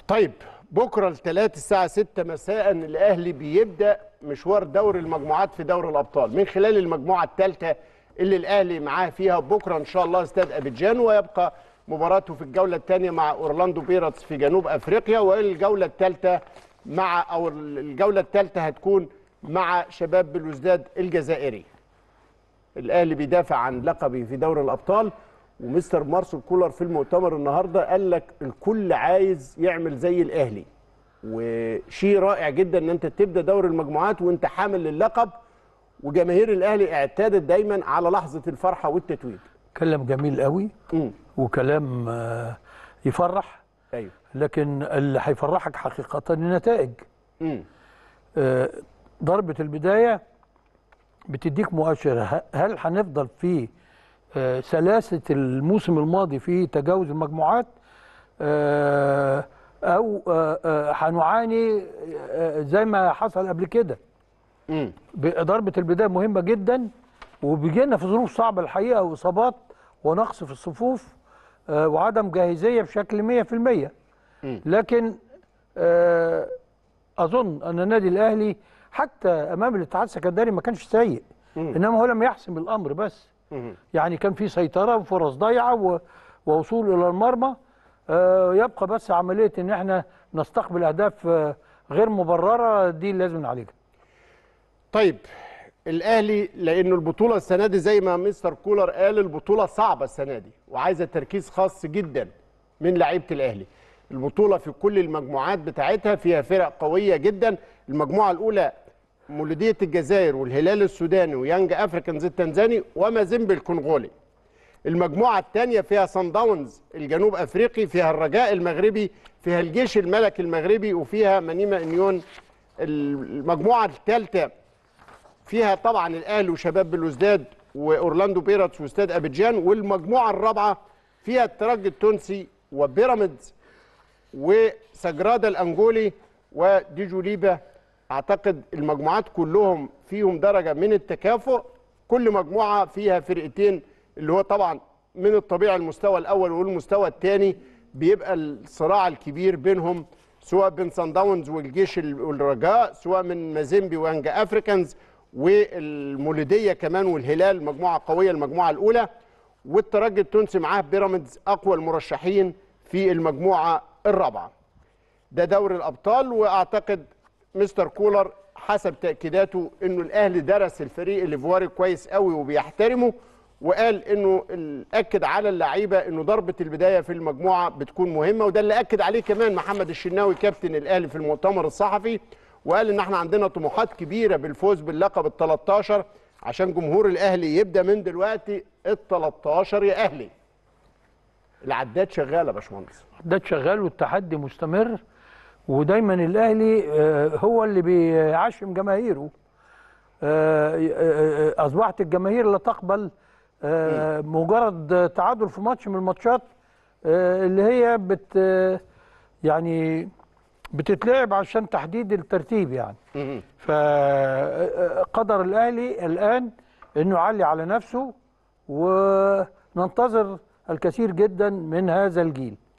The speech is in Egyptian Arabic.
طيب بكره الثلاث الساعه 6 مساء الاهلي بيبدا مشوار دور المجموعات في دوري الابطال من خلال المجموعه الثالثه اللي الاهلي معاه فيها بكره ان شاء الله استاد ابيجان ويبقى مباراته في الجوله الثانيه مع اورلاندو بيرتس في جنوب افريقيا والجوله الثالثه مع او الجوله الثالثه هتكون مع شباب بلوزداد الجزائري الاهلي بيدافع عن لقبه في دوري الابطال ومستر مارسيل كولر في المؤتمر النهارده قال لك الكل عايز يعمل زي الاهلي وشيء رائع جدا ان انت تبدا دوري المجموعات وانت حامل للقب وجماهير الاهلي اعتادت دايما على لحظه الفرحه والتتويج كلام جميل قوي امم وكلام آه، يفرح ايوه لكن اللي هيفرحك حقيقة النتائج امم آه، ضربة البداية بتديك مؤشر ه- هل هنفضل في آه، سلاسة الموسم الماضي في تجاوز المجموعات آه، أو آه، آه، هنعاني آه، زي ما حصل قبل كده امم ب- ضربة البداية مهمة جدا وبيجينا في ظروف صعبة الحقيقة وإصابات ونقص في الصفوف آه، وعدم جاهزية بشكل 100% مم. لكن آه، أظن أن النادي الأهلي حتى أمام الاتحاد السكندري ما كانش سيء مم. إنما هو لم يحسم الأمر بس مم. يعني كان في سيطرة وفرص ضايعة و- ووصول إلى المرمى آه، يبقى بس عملية إن احنا نستقبل أهداف آه، غير مبررة دي اللي لازم نعالجها طيب الاهلي لانه البطوله السنه دي زي ما مستر كولر قال البطوله صعبه السنه دي وعايزه تركيز خاص جدا من لعيبه الاهلي البطوله في كل المجموعات بتاعتها فيها فرق قويه جدا المجموعه الاولى مولوديه الجزائر والهلال السوداني ويانج افريكانز التنزاني ومازيمبي الكونغولي المجموعة الثانية فيها صن داونز الجنوب أفريقي فيها الرجاء المغربي فيها الجيش الملكي المغربي وفيها منيما انيون المجموعة الثالثة فيها طبعا الأهلي وشباب بلوزداد وأورلاندو بيرتس واستاد أبيجان والمجموعة الرابعة فيها الترجي التونسي وبيراميدز وسجرادا الأنجولي وديجوليبا أعتقد المجموعات كلهم فيهم درجة من التكافؤ كل مجموعة فيها فرقتين اللي هو طبعا من الطبيعي المستوى الأول والمستوى الثاني بيبقى الصراع الكبير بينهم سواء بين سان داونز والجيش ال- والرجاء سواء من مازيمبي وانجا افريكانز والمولوديه كمان والهلال مجموعه قويه المجموعه الاولى والترجي التونسي معاه بيراميدز اقوى المرشحين في المجموعه الرابعه ده دوري الابطال واعتقد مستر كولر حسب تاكيداته انه الاهلي درس الفريق الايفواري كويس قوي وبيحترمه وقال انه ال- اكد على اللعيبه انه ضربه البدايه في المجموعه بتكون مهمه وده اللي اكد عليه كمان محمد الشناوي كابتن الاهلي في المؤتمر الصحفي وقال ان احنا عندنا طموحات كبيره بالفوز باللقب ال 13 عشان جمهور الاهلي يبدا من دلوقتي ال 13 يا اهلي العداد شغاله يا باشمهندس ده شغال والتحدي مستمر ودايما الاهلي آه، هو اللي بيعشم جماهيره آه، آه، آه، اصبحت الجماهير لا تقبل آه، مجرد تعادل في ماتش من الماتشات آه، اللي هي بت آه، يعني بتتلعب عشان تحديد الترتيب يعني مهم. فقدر الاهلي الان انه يعلي على نفسه وننتظر الكثير جدا من هذا الجيل